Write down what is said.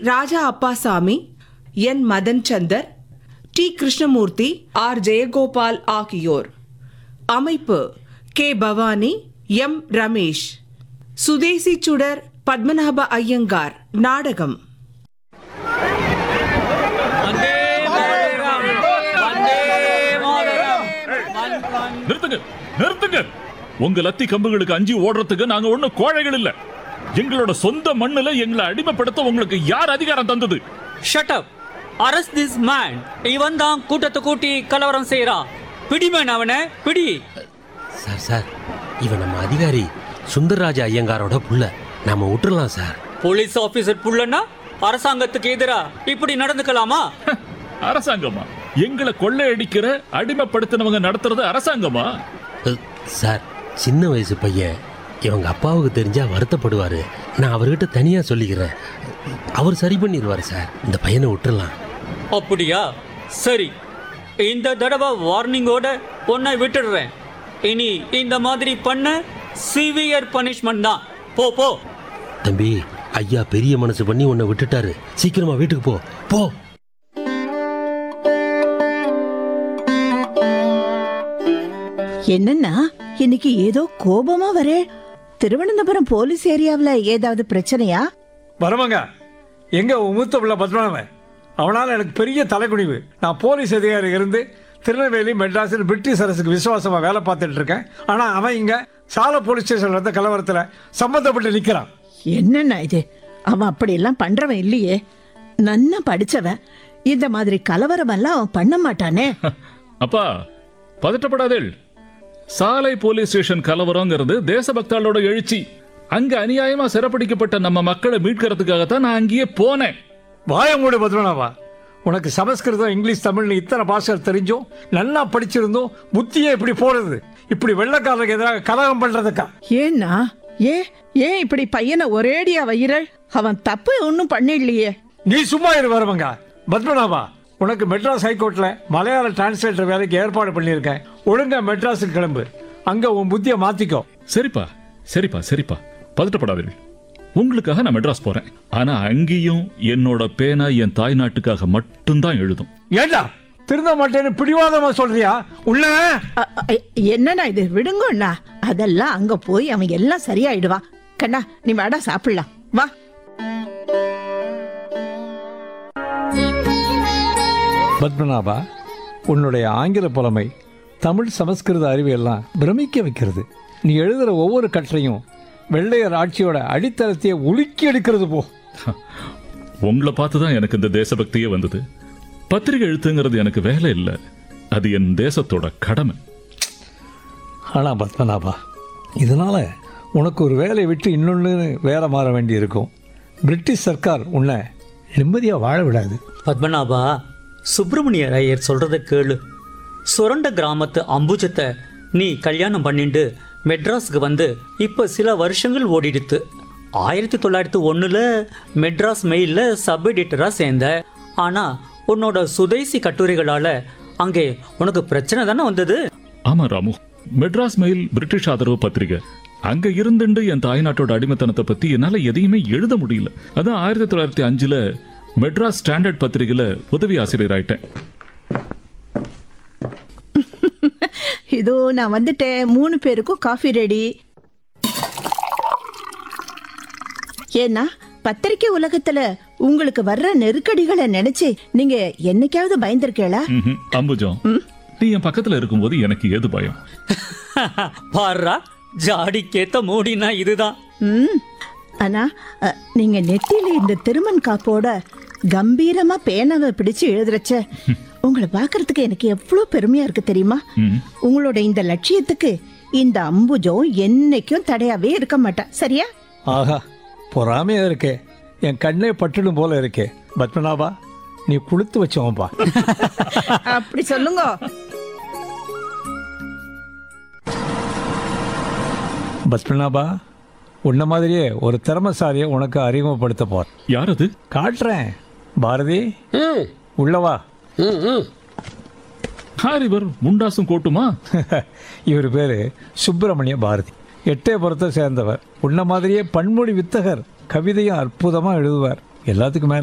ராஜா Appasamy N Madan Chandar T Krishnamurthy R Jayagopal ஆகியோர் அமைப்பு K Bhavani M Ramesh Swadeshi Sudar Padmanabha Iyengar நாடகம் வந்தே மாதரம் வந்தே மாதரம் நிறுத்துங்க நிறுத்துங்க உங்க லத்தி கம்புகளுக்கு அஞ்சி ஓடுறதுக்கு நாங்க ஒண்ணும் கோழைகள் இல்ல எங்களோட சொந்த மண்ணுல எங்களை அடிமைப்படுத்த உங்களுக்கு யார் அதிகாரம் தந்தது shut up arrest this man இவன் தான் கூட்டத்தை கூட்டி கலவரம் செய்யறான் பிடிமேன் அவனை பிடி சார் சார் இவன் நம்ம அதிகாரி சுந்தரராஜ ஐயங்காரோட புள்ள நாம விட்டுறலாம் சார் போலீஸ் ஆபீசர் புள்ளனா அரசாங்கத்துக்கு எதிரா இப்படி நடந்துக்கலாமா அரசாங்கமா எங்களை கொள்ளையடிக்கிற அடிமைப்படுத்தினவங்க நடத்துறது அரசாங்கமா அ, சார் சின்ன வயசு பையன் இவங்க அப்பாவுக்கு தெரிஞ்சா வருத்தப்படுவாரு நான் அவர்கிட்ட தனியா சொல்லிக்கிறேன் அவர் சரி பண்ணிடுவார் சார் இந்த பையனை விட்டுறலாம் அப்படியா சரி இந்த தடவை வார்னிங்கோட உன்னை விட்டுடுறேன் இனி இந்த மாதிரி பண்ண சிவியர் பனிஷ்மெண்ட் தான் போ போ தம்பி ஐயா பெரிய மனசு பண்ணி உன்னை விட்டுட்டாரு சீக்கிரமா வீட்டுக்கு போ போ என்னன்னா இன்னைக்கு ஏதோ கோபமா வரே திருவனந்தபுரம் போலீஸ் ஏரியாவுல ஏதாவது பிரச்சனையா வரமாங்க எங்க உன் மூத்த பிள்ளை பத்மநாபன் அவனால் எனக்கு பெரிய தலைக்குனிவு நான் போலீஸ் அதிகாரி இருந்து திருநெல்வேலி மெட்ராஸில் பிரிட்டிஷ் அரசுக்கு விசுவாசமா வேலை பார்த்துட்டு இருக்கேன் ஆனா அவன் இங்க சால போலீஸ் ஸ்டேஷன்ல இருந்த கலவரத்துல சம்பந்தப்பட்டு நிக்கிறான் என்னன்னா இது அவன் அப்படியெல்லாம் பண்றவன் இல்லையே நன்னா படிச்சவன் இந்த மாதிரி கலவரம் எல்லாம் அவன் பண்ண மாட்டானே அப்பா பதட்டப்படாதேள் சாலை போலீஸ் ஸ்டேஷன் கலவரங்கிறது தேசபக்தாளோட எழுச்சி அங்க அநியாயமா சிறப்பிடிக்கப்பட்ட நம்ம மக்களை மீட்கிறதுக்காகத்தான் நான் அங்கேயே போனேன் வாய மூடு பத்மநாபா உனக்கு சமஸ்கிருதம் இங்கிலீஷ் தமிழ்னு இத்தனை பாஷை தெரிஞ்சும் நல்லா படிச்சிருந்தும் புத்தியே இப்படி போறது இப்படி வெள்ளக்காரருக்கு எதிராக கலகம் பண்றதுக்கா ஏன்னா ஏன் ஏன் இப்படி பையனை ஒரேடியா வைரல் அவன் தப்பு ஒன்றும் பண்ணிடலையே நீ சும்மா இரு வரவங்க பத்மநாபா உனக்கு மெட்ராஸ் ஹைகோர்ட்ல மலையாள டிரான்ஸ்லேட்டர் வேலைக்கு ஏற்பாடு பண்ணியிருக்கேன் ஒழுங்கா மெட்ராஸுக்கு கிளம்பு அங்க உன் புத்தியை மாத்திக்கோ சரிப்பா சரிப்பா சரிப்பா பதட்டப்படாதீர்கள் உங்களுக்காக நான் மெட்ராஸ் போறேன் ஆனா அங்கேயும் என்னோட பேனா என் தாய் நாட்டுக்காக மட்டும்தான் எழுதும் ஏண்டா திருந்த மாட்டேன்னு பிடிவாதமா சொல்றியா உள்ள அ- அ- என்னண்ணா இது விடுங்கண்ணா அதெல்லாம் அங்க போய் அவன் எல்லாம் சரியாயிடுவான் கண்ணா நீ வாடா சாப்பிடலாம் வா பத்மநாபா உன்னுடைய ஆங்கில புலமை தமிழ் சமஸ்கிருத அறிவையெல்லாம் பிரமிக்க வைக்கிறது நீ எழுதுற ஒவ்வொரு கற்றையும் வெள்ளையர் ஆட்சியோட அடித்தளத்தையே உலுக்கி எடுக்கிறது போ உங்களை பார்த்து தான் எனக்கு இந்த தேசபக்தியே வந்தது பத்திரிகை எழுத்துங்கிறது எனக்கு வேலை இல்லை அது என் தேசத்தோட கடமை ஆனா பத்மநாபா இதனால உனக்கு ஒரு வேலையை விட்டு இன்னொன்று வேற மாற வேண்டியிருக்கும் பிரிட்டிஷ் சர்க்கார் உன்னை நிம்மதியாக வாழ விடாது பத்மநாபா சுப்பிரமணிய ஐயர் சொல்றத கேளு சுரண்ட கிராமத்து அம்புஜத்தை நீ கல்யாணம் பண்ணிட்டு மெட்ராஸுக்கு வந்து இப்ப சில வருஷங்கள் ஓடிடுத்து ஆயிரத்தி தொள்ளாயிரத்தி ஒண்ணுல மெட்ராஸ் மெயில்ல சப் எடிட்டரா சேர்ந்த ஆனா உன்னோட சுதேசி கட்டுரைகளால அங்கே உனக்கு பிரச்சனை தானே வந்தது ஆமா ராமு மெட்ராஸ் மெயில் பிரிட்டிஷ் ஆதரவு பத்திரிகை அங்க இருந்துண்டு என் தாய்நாட்டோட அடிமைத்தனத்தை பத்தி என்னால எதையுமே எழுத முடியல அதான் ஆயிரத்தி தொள்ளாயிரத்தி அஞ்சுல மெட்ராஸ் ஸ்டாண்டர்ட் பத்திரிகையில உதவி ஆசிரியர் ஆயிட்டேன் இதோ நான் வந்துட்டேன் மூணு பேருக்கும் காஃபி ரெடி ஏன்னா பத்திரிக்கை உலகத்துல உங்களுக்கு வர்ற நெருக்கடிகளை நினைச்சு நீங்க என்னைக்காவது பயந்திருக்கேளா ம்ஹும். அம்புஜம் நீ என் பக்கத்துல இருக்கும்போது எனக்கு ஏது பயம் பாருடா ஜாடிக்கேத்த மூடினா இதுதான் ம் ஆனா அ, நீங்க நெத்தியில இந்த திருமண் காப்போட கம்பீரமா பேனாவை பிடிச்சு எழுதுறச்ச உங்களை பார்க்கறதுக்கு எனக்கு எவ்வளவு பெருமையா இருக்கு தெரியுமா ம். உங்களோட இந்த லட்சியத்துக்கு இந்த அம்புஜம் என்னைக்கும் தடையாவே இருக்க மாட்டா சரியா ஆஹா பொறாமையா இருக்கே என் கண்ணே பட்டுடும் போல இருக்கே பத்மநாபா நீ கொடுத்து வச்சவன்பா அப்படி சொல்லுங்க பத்மநாபா உன்ன மாதிரியே ஒரு திறமசாலியை உனக்கு அறிமுகப்படுத்த போற யார் அது காட்டுறேன் பாரதி உள்ளவா யார் இவர் முண்டாசும் கோட்டுமா இவர் பேரு சுப்பிரமணிய பாரதி எட்டயபுரத்தை சேர்ந்தவர் உன்ன மாதிரியே பன்மொழி வித்தகர் கவிதையும் அற்புதமா எழுதுவார் எல்லாத்துக்கும் மேல